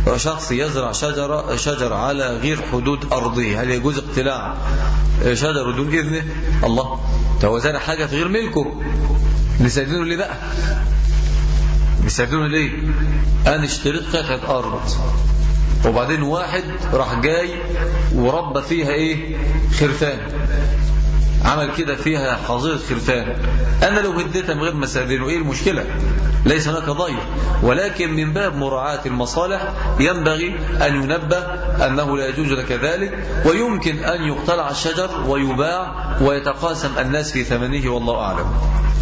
شخص يزرع شجرة, شجرة على غير حدود أرضه هل يجوز اقتلاع شجر دون إذنه الله هو زرع حاجة في غير ملكه نسألونه ليه بقى بيسألونه ليه أنا اشتريت قطعة أرض وبعدين واحد راح جاي وربى فيها ايه خرفان عمل كده فيها حظيرة خرفان أنا لو هديتها من غير ما استأذنه إيه المشكلة ليس هناك ضير ولكن من باب مراعاة المصالح ينبغي أن ينبه أنه لا يجوز لك ذلك ويمكن أن يقتلع الشجر ويباع ويتقاسم الناس في ثمنه والله أعلم